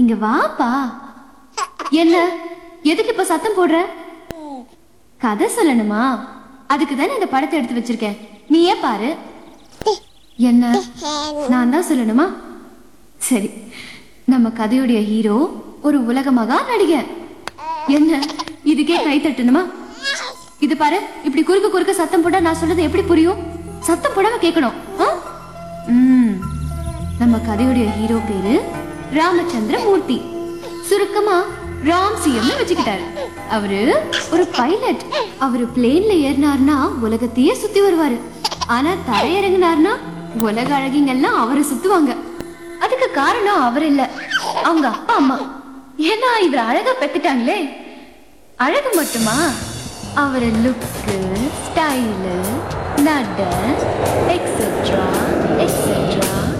இங்க வாப்பா என்ன எதுக்கு இப்ப சத்தம் போடுற கதை சொல்லணுமா அதுக்கு தானே இந்த படத்தை எடுத்து வச்சிருக்கேன் நீயே பாரு என்ன நான் தான் சொல்லணுமா சரி நம்ம கதையுடைய ஹீரோ ஒரு உலக மகா நடிகன் என்ன இதுக்கே கை தட்டணுமா இது பாரு இப்படி குறுக்க குறுக்க சத்தம் போட்டா நான் சொல்றது எப்படி புரியும் சத்தம் போடாம கேட்கணும் ஆ? ம் நம்ம கதையுடைய ஹீரோ பேரு ராமச்சந்திர மூர்த்தி சுருக்கமா ராம் சிஎம்னு வச்சுக்கிட்டாரு அவரு ஒரு பைலட் அவரு பிளேன்ல ஏறினார்னா உலகத்தையே சுத்தி வருவாரு ஆனா தரையிறங்கினார்னா உலக அழகிங்கெல்லாம் அவரை சுத்துவாங்க அதுக்கு காரணம் அவர் இல்ல அவங்க அப்பா அம்மா ஏன்னா இவர் அழகா பெத்துட்டாங்களே அழகு மட்டுமா அவர் லுக்கு ஸ்டைலு நட எக்ஸெட்ரா